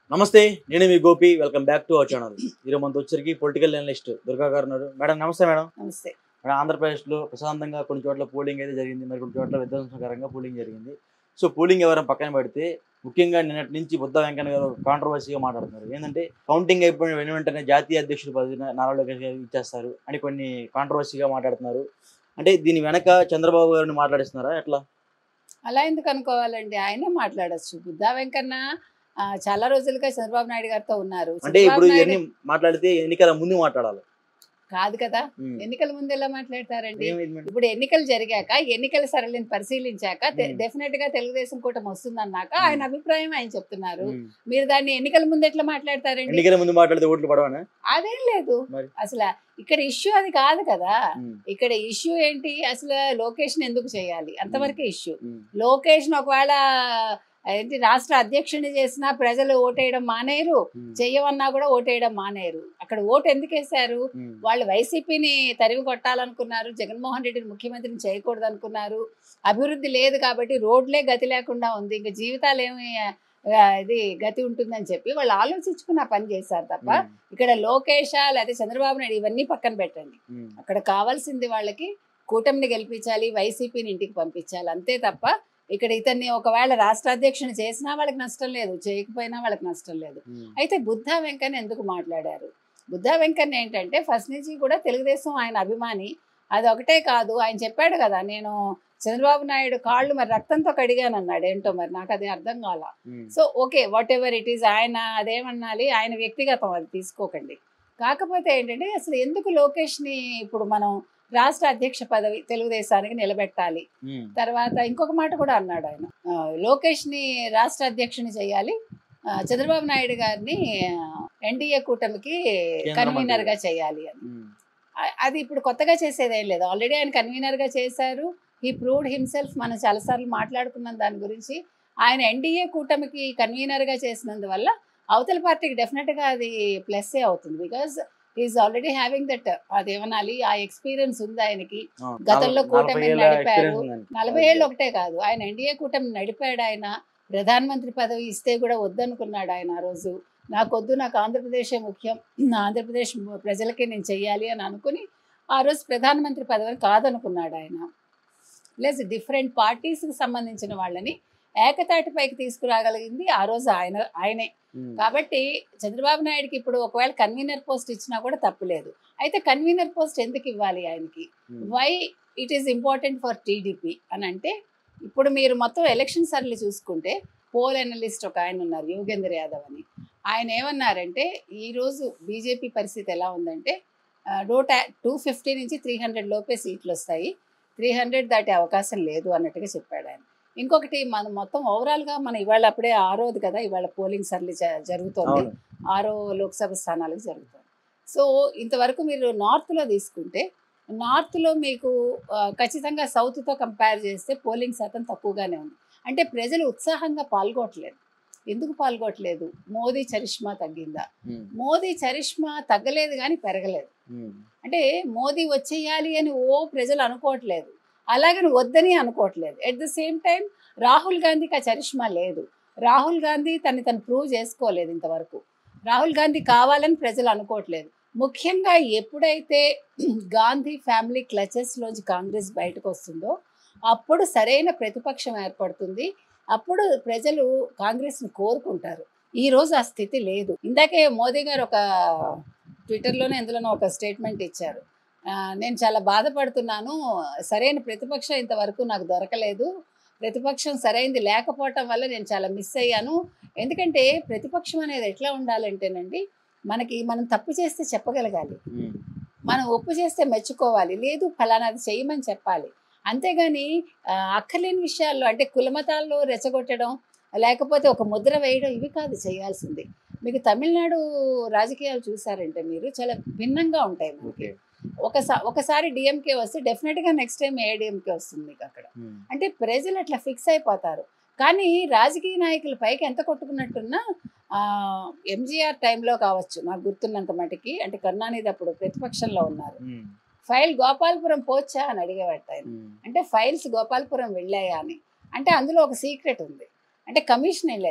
నమస్తే నేను మీ Gopi welcome back to our channel ఈరోజు మనతో వచ్చరికి పొలిటికల్ అనలిస్ట్ దుర్గా గారు ఉన్నారు మేడం నమస్తే మేడం నమస్తే మేడం ఆంధ్రప్రదేశ్లో ప్రశాంతంగా కొన్ని చోట్ల పోలింగ్ అయితే జరిగింది మరి కొన్ని చోట్ల విధ్వంసకరంగా పోలింగ్ జరిగింది సో పోలింగ్ ఎవరైనా పక్కన పెడితే ముఖ్యంగా నిన్నటి నుంచి బుద్ధ వెంకన్న గారు కాంట్రవర్సీగా మాట్లాడుతున్నారు ఏంటంటే కౌంటింగ్ అయిపోయిన వెను వెంటనే జాతీయ అధ్యక్షుడు పదవి నారా లోకేష్ గారికి ఇచ్చేస్తారు అని కొన్ని కాంట్రవర్సీగా మాట్లాడుతున్నారు అంటే దీని వెనక చంద్రబాబు గారిని మాట్లాడిస్తున్నారా ఎట్లా అలా ఎందుకు అనుకోవాలండి ఆయనే మాట్లాడచ్చు బుద్ధా వెంకన్న ఆ, చాలా రోజులుగా చంద్రబాబు నాయుడు గారితో ఉన్నారు అంటే ఇప్పుడు చంద్రబాబు ఇవన్నీ నాయుడు మాట్లాడితే ఎన్నికల ముందు మాట్లాడాలి కాదు కదా ఉమ్. ఎన్నికల ముందు ఎలా మాట్లాడతారండి ఏమైంది మేడం? ఇప్పుడు ఎన్నికలు జరిగాక ఎన్నికల సరళిని పరిశీలించాక Hmm. డెఫినెట్ గా తెలుగుదేశం కూటమి వస్తుందన్నాక ఆయన అభిప్రాయం ఆయన చెప్తున్నారు ఉమ్. మీరు దాన్ని ఎన్నికల ముందు ఎట్లా మాట్లాడతారండి ఎన్నికల ముందు మాట్లాడితే ఓట్లు పడవనా అదేం లేదు మరి? అసలు ఇక్కడ ఇష్యూ అది కాదు కదా ఉమ్. ఇక్కడ ఇష్యూ ఏంటి అసలు లొకేషన్ ఎందుకు చేయాలి అంతవరకే ఇష్యూ ఉమ్. లోకేష్ ఒకవేళ ఏంటి రాష్ట్ర అధ్యక్షుని చేసినా ప్రజలు ఓటేయడం మానేరు ఉమ్. చెయ్యమన్నా కూడా ఓటేయడం మానేరు అక్కడ ఓటు ఎందుకు వేశారు ఉమ్. వాళ్ళు వైసీపీని తరిమి కొట్టాలనుకున్నారు జగన్మోహన్ రెడ్డిని ముఖ్యమంత్రిని చేయకూడదు అనుకున్నారు అభివృద్ధి లేదు కాబట్టి రోడ్లే గతి లేకుండా ఉంది ఇంకా జీవితాలు ఏమి ఆ, ఇది గతి ఉంటుందని చెప్పి వాళ్ళు ఆలోచించుకుని ఆ పని చేశారు తప్ప ఉమ్. ఇక్కడ లోకేష లేకపోతే చంద్రబాబు నాయుడు ఇవన్నీ పక్కన పెట్టండి ఉమ్. అక్కడ కావాల్సింది వాళ్ళకి కూటమిని గెలిపించాలి వైసీపీని ఇంటికి పంపించాలి అంతే తప్ప ఇక్కడ ఇతన్ని ఒకవేళ రాష్ట్ర అధ్యక్షుని చేసినా వాళ్ళకి నష్టం లేదు చేయకపోయినా వాళ్ళకి నష్టం లేదు ఉమ్. అయితే బుద్ధా వెంకన్న ఎందుకు మాట్లాడారు బుద్ధా వెంకన్న ఏంటంటే ఫస్ట్ నుంచి కూడా తెలుగుదేశం ఆయన అభిమాని అది ఒకటే కాదు ఆయన చెప్పాడు కదా నేను చంద్రబాబు నాయుడు కాళ్ళు మరి రక్తంతో కడిగాను అన్నాడు ఏంటో మరి నాకు అది అర్థం కాల um. So okay whatever it is ఆయన అదేమన్నాలి ఆయన వ్యక్తిగతం అది తీసుకోకండి కాకపోతే ఏంటంటే అసలు ఎందుకు లోకేష్ని ఇప్పుడు మనం రాష్ట్ర అధ్యక్ష పదవి తెలుగుదేశానికి నిలబెట్టాలి ఉమ్. తర్వాత ఇంకొక మాట కూడా అన్నాడు ఆయన ఆ, లోకేష్ని రాష్ట్ర అధ్యక్షుని చేయాలి ఆ, చంద్రబాబు నాయుడు గారిని ఎన్డీఏ కూటమికి కేంద్ర కన్వీనర్ గా మంత్రిగా. చేయాలి అని ఉమ్. ఆ- అది ఇప్పుడు కొత్తగా చేసేదేం లేదు ఆల్రెడీ ఆయన కన్వీనర్ గా చేశారు ఈ ప్రూవ్డ్ హిమ్సెల్ఫ్ మనం చాలాసార్లు మాట్లాడుకున్నాం దాని గురించి ఆయన ఎన్డీఏ కూటమికి కన్వీనర్ గా చేసినందువల్ల అవతల పార్టీకి డెఫినెట్ గా అది ప్లస్ అవుతుంది because is already having that అదేమనాలి ఆ ఎక్స్పీరియన్స్ ఉంది ఆయనకి ఆ, గతంలో నలభై కూటమిని ఏళ్ళ నడిపారు. experience ఉందండి. నలభై ఏళ్ళు ఒకటే కాదు ఆయన ఎన్డీఏ కూటమి నడిపాడు ఆయన ప్రధానమంత్రి పదవి ఇస్తే కూడా వద్దనుకున్నాడు ఆయన ఆ రోజు నాకు వద్దు నాకు ఆంధ్రప్రదేశే ముఖ్యం నా ఆంధ్రప్రదేశ్ ప్రజలకే నేను చెయ్యాలి అని అనుకుని ఆ రోజు ప్రధానమంత్రి పదవిని కాదనుకున్నాడు ఆయన ప్లస్ డిఫరెంట్ పార్టీస్కి సంబంధించిన వాళ్ళని ఏకతాటిపైకి తీసుకురాగలిగింది ఆ రోజు ఆయన ఆయనే ఉమ్. కాబట్టి చంద్రబాబు నాయుడుకి ఇప్పుడు ఒకవేళ కన్వీనర్ పోస్ట్ ఇచ్చినా కూడా తప్పులేదు అయితే కన్వీనర్ పోస్ట్ ఎందుకు ఇవ్వాలి ఆయనకి um. Why it is important for TDP అని అంటే ఇప్పుడు మీరు మొత్తం ఎలక్షన్ సర్లు చూసుకుంటే పోల్ అనలిస్ట్ ఒక ఆయన ఉన్నారు యోగేంద్ర యాదవ్ అని ఆయన ఏమన్నారంటే ఈరోజు బీజేపీ పరిస్థితి ఎలా ఉందంటే ఆ, నూట టూ ఫిఫ్టీ నుంచి త్రీ హండ్రెడ్ లోపే సీట్లు వస్తాయి త్రీ హండ్రెడ్ దాటే అవకాశం లేదు అన్నట్టుగా చెప్పాడు ఆయన ఇంకొకటి మనం మొత్తం ఓవరాల్గా మనం ఇవాళ అప్పుడే ఆరోది కదా ఇవాళ పోలింగ్ సర్లు జ- జరుగుతోంది అవును ఆరో లోక్సభ స్థానాలకు జరుగుతుంది సో ఇంతవరకు మీరు నార్త్లో తీసుకుంటే నార్త్లో మీకు ఆ, ఖచ్చితంగా సౌత్తో కంపేర్ చేస్తే పోలింగ్ శాతం తక్కువగానే ఉంది అంటే ప్రజలు ఉత్సాహంగా పాల్గొనట్లేదు ఎందుకు పాల్గొనట్లేదు మోదీ చరిష్మా తగ్గిందా ఉమ్. మోదీ చరిష్మా తగ్గలేదు కానీ పెరగలేదు ఉమ్. అంటే మోదీ వచ్చేయాలి అని ఓ ప్రజలు అనుకోవట్లేదు అలాగని వద్దని అనుకోవట్లేదు at the same time Rahul గాంధీకి ఆ చరిష్మా లేదు రాహుల్ గాంధీ తను తను ప్రూవ్ చేసుకోలేదు ఇంతవరకు రాహుల్ గాంధీ కావాలని ప్రజలు అనుకోవట్లేదు ముఖ్యంగా ఎప్పుడైతే గాంధీ ఫ్యామిలీ క్లచెస్లోంచి కాంగ్రెస్ బయటకు వస్తుందో అప్పుడు సరైన ప్రతిపక్షం ఏర్పడుతుంది అప్పుడు ప్రజలు కాంగ్రెస్ని కోరుకుంటారు ఈ రోజు ఆ స్థితి లేదు ఇందాకే మోదీ గారు ఒక ట్విట్టర్లోనే ఎందులోనో ఒక స్టేట్మెంట్ ఇచ్చారు ఆ, నేను చాలా బాధపడుతున్నాను సరైన ప్రతిపక్షం ఇంతవరకు నాకు దొరకలేదు ప్రతిపక్షం సరైనది లేకపోవటం వల్ల నేను చాలా మిస్ అయ్యాను ఎందుకంటే ప్రతిపక్షం అనేది ఎట్లా ఉండాలంటేనండి మనకి మనం తప్పు చేస్తే చెప్పగలగాలి ఉమ్. మనం ఒప్పు చేస్తే మెచ్చుకోవాలి లేదు ఫలానాది చేయమని చెప్పాలి అంతేగాని ఆ, అక్కర్లేని విషయాల్లో అంటే కులమతాల్లో రెచ్చగొట్టడం లేకపోతే ఒక ముద్ర వేయడం ఇవి కాదు చేయాల్సింది మీకు తమిళనాడు రాజకీయాలు చూసారంటే మీరు చాలా భిన్నంగా ఉంటాయి మనకి ఓకే ఒకసారి ఒకసారి డిఎంకే వస్తే డెఫినెట్గా నెక్స్ట్ టైం ఏడిఎంకే వస్తుంది మీకు అక్కడ ఉమ్. అంటే ప్రజలు అట్లా ఫిక్స్ అయిపోతారు కానీ రాజకీయ నాయకుల పైకి ఎంత కొట్టుకున్నట్టున్నా ఆ, ఎంజీఆర్ టైంలో కావచ్చు నాకు గుర్తున్నంత మటుకి అంటే కరుణానిధి అప్పుడు ప్రతిపక్షంలో ఉన్నారు ఉమ్. ఫైల్ గోపాలపురం పోవచ్చా అని అడిగేవాట ఆయన ఉమ్. అంటే ఫైల్స్ గోపాలపురం వెళ్ళాయా అని అంటే అందులో ఒక సీక్రెట్ ఉంది అంటే కమిషన్ లేదు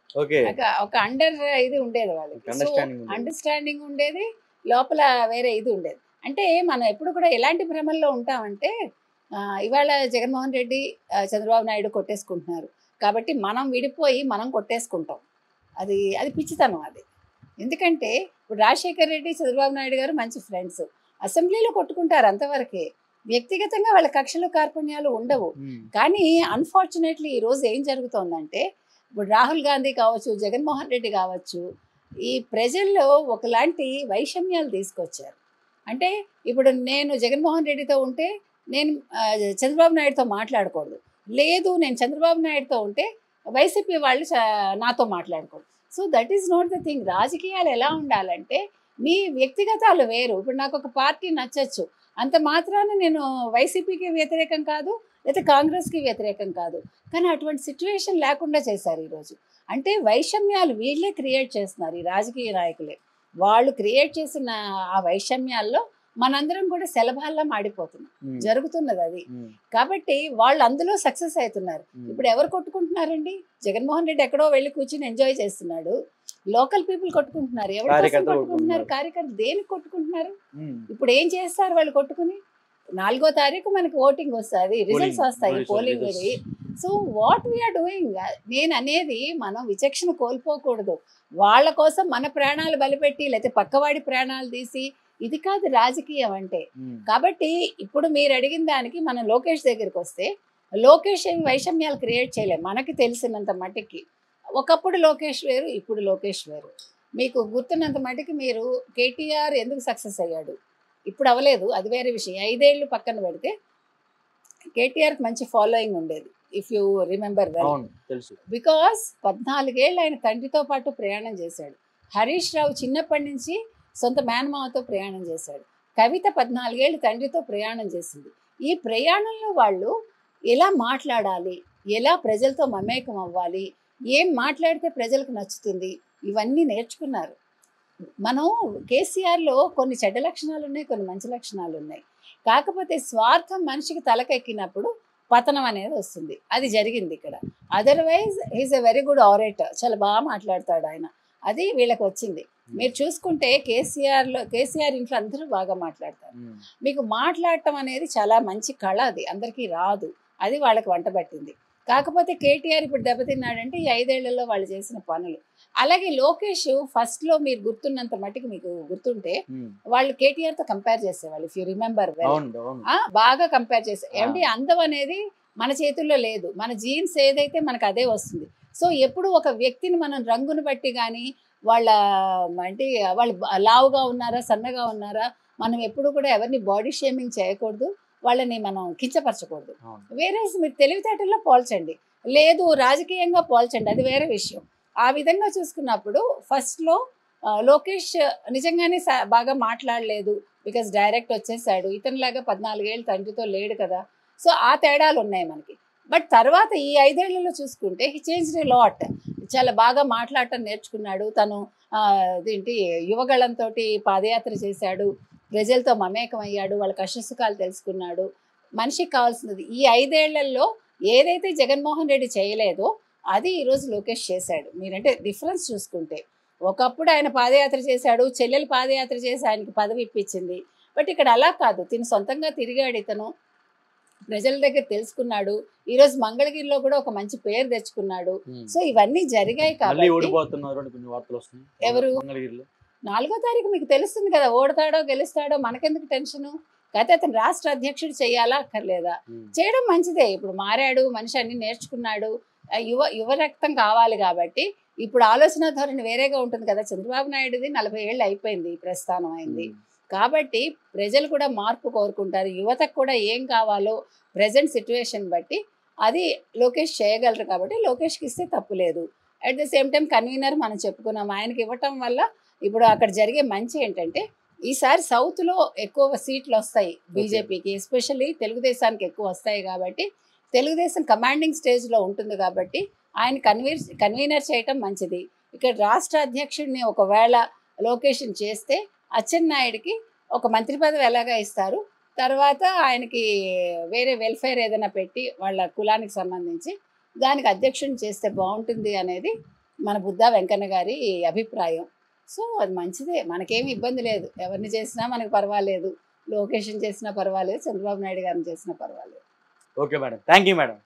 ఓకే ఒక- ఒక అండర్ ఇది ఉండేది వాళ్ళకి సో అండర్స్టాండింగ్ అండర్స్టాండింగ్ ఉండేది లోపల వేరే ఇది ఉండేది అంటే మనం ఎప్పుడు కూడా ఎలాంటి భ్రమల్లో ఉంటామంటే ఆ, ఇవాళ జగన్మోహన్ రెడ్డి ఆ, చంద్రబాబు నాయుడు కొట్టేసుకుంటున్నారు కాబట్టి మనం విడిపోయి మనం కొట్టేసుకుంటాం అది అది పిచ్చితనం అది ఎందుకంటే ఇప్పుడు రాజశేఖర్ రెడ్డి చంద్రబాబు నాయుడు గారు మంచి ఫ్రెండ్స్ అసెంబ్లీలో కొట్టుకుంటారు అంతవరకే వ్యక్తిగతంగా వాళ్ళ కక్షలు కార్పణ్యాలు ఉండవు కానీ అన్ఫార్చునేట్లీ ఈరోజు ఏం జరుగుతోందంటే ఇప్పుడు రాహుల్ గాంధీ కావచ్చు జగన్మోహన్ రెడ్డి కావచ్చు ఈ ప్రజల్లో ఒకలాంటి వైషమ్యాలు తీసుకొచ్చారు అంటే ఇప్పుడు నేను జగన్మోహన్ రెడ్డితో ఉంటే నేను ఆ, చంద్రబాబు నాయుడుతో మాట్లాడకూడదు లేదు నేను చంద్రబాబు నాయుడుతో ఉంటే వైసీపీ వాళ్ళు చ- నాతో మాట్లాడకూడదు so that is not the thing రాజకీయాలు ఎలా ఉండాలంటే మీ వ్యక్తిగతాలు వేరు ఇప్పుడు నాకు ఒక పార్టీ నచ్చచ్చు అంత మాత్రాన నేను వైసీపీకి వ్యతిరేకం కాదు లేదా కాంగ్రెస్కి వ్యతిరేకం కాదు కానీ అటువంటి సిచ్యువేషన్ లేకుండా చేశారు ఈరోజు అంటే వైషమ్యాలు వీళ్ళే క్రియేట్ చేస్తున్నారు ఈ రాజకీయ నాయకులే వాళ్ళు క్రియేట్ చేసిన ఆ వైషమ్యాల్లో మనందరం కూడా సెలభాల్లా మాడిపోతున్నాం జరుగుతున్నది అది కాబట్టి వాళ్ళు అందులో సక్సెస్ అవుతున్నారు ఇప్పుడు ఎవరు కొట్టుకుంటున్నారండి జగన్మోహన్ రెడ్డి ఎక్కడో వెళ్ళి కూర్చుని ఎంజాయ్ చేస్తున్నాడు లోకల్ పీపుల్ కొట్టుకుంటున్నారు ఎవరి కోసం కార్యకర్తలు కొట్టుకుంటున్నారు కొట్టుకుంటున్నారు. కార్యకర్తలు దేనికి కొట్టుకుంటున్నారు ఇప్పుడు ఏం చేస్తారు వాళ్ళు కొట్టుకుని నాలుగో తారీఖు మనకి ఓటింగ్ వస్తుంది రిజల్ట్స్ వస్తాయి results, polling results. So what we are doing నేను అనేది మనం విచక్షణ కోల్పోకూడదు వాళ్ళ కోసం మన ప్రాణాలు బలిపెట్టి లేకపోతే పక్కవాడి ప్రాణాలు తీసి ఇది కాదు రాజకీయం అంటే కాబట్టి ఇప్పుడు మీరు అడిగిన దానికి మనం లోకేష్ దగ్గరికి వస్తే లోకేష్ ఏమి వైషమ్యాలు క్రియేట్ చేయలేం మనకి తెలిసినంత మటుకి ఒకప్పుడు లోకేష్ వేరు ఇప్పుడు లోకేష్ వేరు మీకు గుర్తున్నంత మటుకి మీరు కేటీఆర్ ఎందుకు సక్సెస్ అయ్యాడు ఇప్పుడు అవ్వలేదు అది వేరే విషయం ఐదేళ్ళు పక్కన పెడితే కేటీఆర్కి మంచి ఫాలోయింగ్ ఉండేది ఇఫ్ యూ రిమెంబర్ వెల్ అవును తెలుసు బికాస్ పద్నాలుగేళ్ళు ఆయన తండ్రితో పాటు ప్రయాణం చేశాడు హరీష్ రావు చిన్నప్పటి నుంచి సొంత మేనమామతో ప్రయాణం చేశాడు కవిత పద్నాలుగేళ్ళు తండ్రితో ప్రయాణం చేసింది ఈ ప్రయాణంలో వాళ్ళు ఎలా మాట్లాడాలి ఎలా ప్రజలతో మమేకం అవ్వాలి ఏం మాట్లాడితే ప్రజలకు నచ్చుతుంది ఇవన్నీ నేర్చుకున్నారు మనం కేసీఆర్లో కొన్ని చెడ్డ లక్షణాలు ఉన్నాయి కొన్ని మంచి లక్షణాలు ఉన్నాయి కాకపోతే స్వార్థం మనిషికి తలకెక్కినప్పుడు పతనం అనేది వస్తుంది అది జరిగింది ఇక్కడ otherwise is a very good orator చాలా బాగా మాట్లాడతాడు ఆయన అది వీళ్ళకి వచ్చింది మీరు చూసుకుంటే కేసీఆర్లో కేసీఆర్ ఇంట్లో అందరూ బాగా మాట్లాడతారు మీకు మాట్లాడటం అనేది చాలా మంచి కళ అది అందరికీ రాదు అది వాళ్ళకి వంట పట్టింది కాకపోతే కేటీఆర్ ఇప్పుడు దెబ్బతిన్నాడంటే ఈ ఐదేళ్లలో వాళ్ళు చేసిన పనులు అలాగే లోకేష్ ఫస్ట్లో మీరు గుర్తున్నంత మట్టుకు మీకు గుర్తుంటే వాళ్ళు కేటీఆర్తో కంపేర్ చేసేవాళ్ళు ఇఫ్ యూ రిమెంబర్ వెల్ అవును అవును ఆ, బాగా కంపేర్ చేస్తారు ఏమంటే అందం అనేది మన చేతుల్లో లేదు మన జీన్స్ ఏదైతే మనకు అదే వస్తుంది సో ఎప్పుడు ఒక వ్యక్తిని మనం రంగును బట్టి కానీ వాళ్ళ అంటే వాళ్ళు బ- లావుగా ఉన్నారా సన్నగా ఉన్నారా మనం ఎప్పుడు కూడా ఎవరిని బాడీ షేమింగ్ చేయకూడదు వాళ్ళని మనం కించపరచకూడదు అవును. వేరే మీరు తెలివితేటల్లో పోల్చండి లేదు రాజకీయంగా పోల్చండి అది వేరే విషయం ఆ విధంగా చూసుకున్నప్పుడు ఫస్ట్లో లోకేష్ నిజంగానే స- బాగా మాట్లాడలేదు బికాస్ డైరెక్ట్ వచ్చేసాడు ఇతనిలాగా పద్నాలుగేళ్ళు తండ్రితో లేడు కదా సో ఆ తేడాలు ఉన్నాయి మనకి బట్ తర్వాత ఈ ఐదేళ్లలో చూసుకుంటే హీ చేంజ్ ఏ లాట్ చాలా బాగా మాట్లాడటం నేర్చుకున్నాడు తను ఆ, అదేంటి యువగళంతో పాదయాత్ర చేశాడు ప్రజలతో మమేకం అయ్యాడు వాళ్ళ కష్టసుఖాలు తెలుసుకున్నాడు మనిషికి కావాల్సినది ఈ ఐదేళ్లలో ఏదైతే జగన్మోహన్ రెడ్డి చేయలేదో అది ఈరోజు లోకేష్ చేశాడు మీరంటే డిఫరెన్స్ చూసుకుంటే ఒకప్పుడు ఆయన పాదయాత్ర చేశాడు చెల్లెలు పాదయాత్ర చేసి ఆయనకి పదవి ఇప్పించింది బట్ ఇక్కడ అలా కాదు తిని సొంతంగా తిరిగాడు ఇతను ప్రజల దగ్గర తెలుసుకున్నాడు ఈరోజు మంగళగిరిలో కూడా ఒక మంచి పేరు తెచ్చుకున్నాడు సో ఇవన్నీ జరిగాయి మళ్ళీ కాబట్టి ఓడిపోతున్నారు అని కొన్ని వార్తలు వస్తున్నాయి ఎవరు? మంగళగిరిలో నాలుగో తారీఖు మీకు తెలుస్తుంది కదా ఓడతాడో గెలుస్తాడో మనకెందుకు టెన్షను కాకపోతే అతను రాష్ట్ర అధ్యక్షుడు చేయాలా అక్కర్లేదా చేయడం మంచిదే ఇప్పుడు మారాడు మనిషి అన్ని నేర్చుకున్నాడు ఆ యువ యువ రక్తం కావాలి కాబట్టి ఇప్పుడు ఆలోచన ధోరణి వేరేగా ఉంటుంది కదా చంద్రబాబు నాయుడుది నలభై ఏళ్ళు అయిపోయింది ఈ ప్రస్థానం అయింది కాబట్టి ప్రజలు కూడా మార్పు కోరుకుంటారు యువతకు కూడా ఏం కావాలో ప్రజెంట్ సిచ్యువేషన్ బట్టి అది లోకేష్ చేయగలరు కాబట్టి లోకేష్కి ఇస్తే తప్పు లేదు at the same time convener మనం చెప్పుకున్నాం ఆయనకి ఇవ్వటం వల్ల ఇప్పుడు అక్కడ జరిగే మంచి ఏంటంటే ఈసారి సౌత్లో ఎక్కువ సీట్లు వస్తాయి బీజేపీకి ఎస్పెషల్లీ తెలుగుదేశానికి ఎక్కువ వస్తాయి కాబట్టి తెలుగుదేశం కమాండింగ్ స్టేజ్లో ఉంటుంది కాబట్టి ఆయన కన్వీర్ కన్వీనర్ చేయటం మంచిది ఇక్కడ రాష్ట్ర అధ్యక్షుడిని ఒకవేళ లొకేషన్ చేస్తే అచ్చెన్నాయుడికి ఒక మంత్రి పదవి ఎలాగా ఇస్తారు తర్వాత ఆయనకి వేరే వెల్ఫేర్ ఏదైనా పెట్టి వాళ్ళ కులానికి సంబంధించి దానికి అధ్యక్షుడిని చేస్తే బాగుంటుంది అనేది మన బుద్ధా వెంకన్న గారి అభిప్రాయం సో అది మంచిదే మనకేమి ఇబ్బంది లేదు ఎవరిని చేసినా మనకు పర్వాలేదు లోకేషన్ చేసినా పర్వాలేదు చంద్రబాబు నాయుడు గారిని చేసినా పర్వాలేదు okay madam thank you madam